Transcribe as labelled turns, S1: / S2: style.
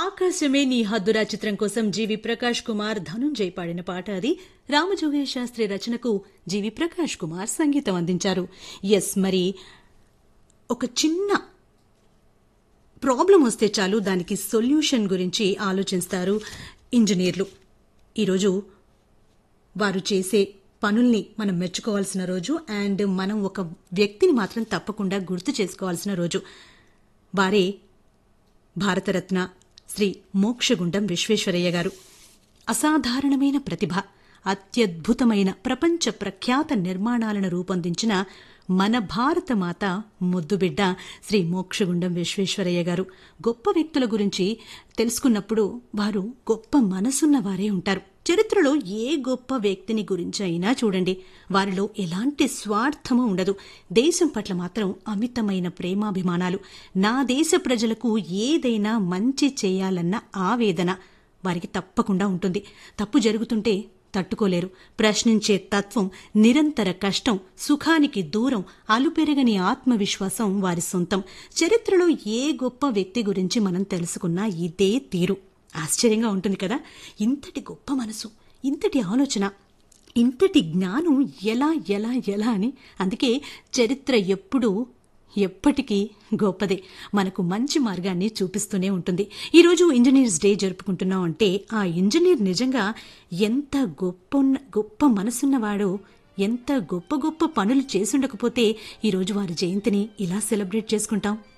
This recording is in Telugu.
S1: ఆకాశమే నీ హద్దురా చిత్రం కోసం జీవి ప్రకాష్ కుమార్ ధనుంజయ్ పాడిన పాట అది రామజోగయ్య శాస్త్రి రచనకు జీవి ప్రకాష్ కుమార్ సంగీతం అందించారు ఎస్ మరి ఒక చిన్న ప్రాబ్లం వస్తే చాలు దానికి సొల్యూషన్ గురించి ఆలోచిస్తారు ఇంజనీర్లు ఈరోజు వారు చేసే పనుల్ని మనం మెచ్చుకోవాల్సిన రోజు అండ్ మనం ఒక వ్యక్తిని మాత్రం తప్పకుండా గుర్తు చేసుకోవాల్సిన రోజు వారే భారతరత్న శ్రీ మోక్షగుండం విశ్వేశ్వరయ్య గారు అసాధారణమైన ప్రతిభ అత్యద్భుతమైన ప్రపంచ ప్రఖ్యాత నిర్మాణాలను రూపొందించిన మన భారత మాత ముద్దుబిడ్డ శ్రీ మోక్షగుండం విశ్వేశ్వరయ్య గారు గొప్ప వ్యక్తుల గురించి తెలుసుకున్నప్పుడు వారు గొప్ప మనసున్న వారే ఉంటారు చరిత్రలో ఏ గొప్ప వ్యక్తిని గురించి అయినా చూడండి వారిలో ఎలాంటి స్వార్థము ఉండదు దేశం పట్ల మాత్రం అమితమైన ప్రేమాభిమానాలు నా దేశ ప్రజలకు ఏదైనా మంచి చేయాలన్న ఆవేదన వారికి తప్పకుండా ఉంటుంది తప్పు జరుగుతుంటే తట్టుకోలేరు ప్రశ్నించే తత్వం నిరంతర కష్టం సుఖానికి దూరం అలుపెరగని ఆత్మవిశ్వాసం వారి సొంతం చరిత్రలో ఏ గొప్ప వ్యక్తి గురించి మనం తెలుసుకున్నా ఇదే తీరు ఆశ్చర్యంగా ఉంటుంది కదా ఇంతటి గొప్ప మనసు ఇంతటి ఆలోచన ఇంతటి జ్ఞానం ఎలా ఎలా ఎలా అని అందుకే చరిత్ర ఎప్పుడూ ఎప్పటికీ గొప్పదే మనకు మంచి మార్గాన్ని చూపిస్తూనే ఉంటుంది ఈరోజు ఇంజనీర్స్ డే జరుపుకుంటున్నాం అంటే ఆ ఇంజనీర్ నిజంగా ఎంత గొప్ప గొప్ప మనసున్నవాడో ఎంత గొప్ప గొప్ప పనులు చేసుండకపోతే ఈరోజు వారి జయంతిని ఇలా సెలబ్రేట్ చేసుకుంటాం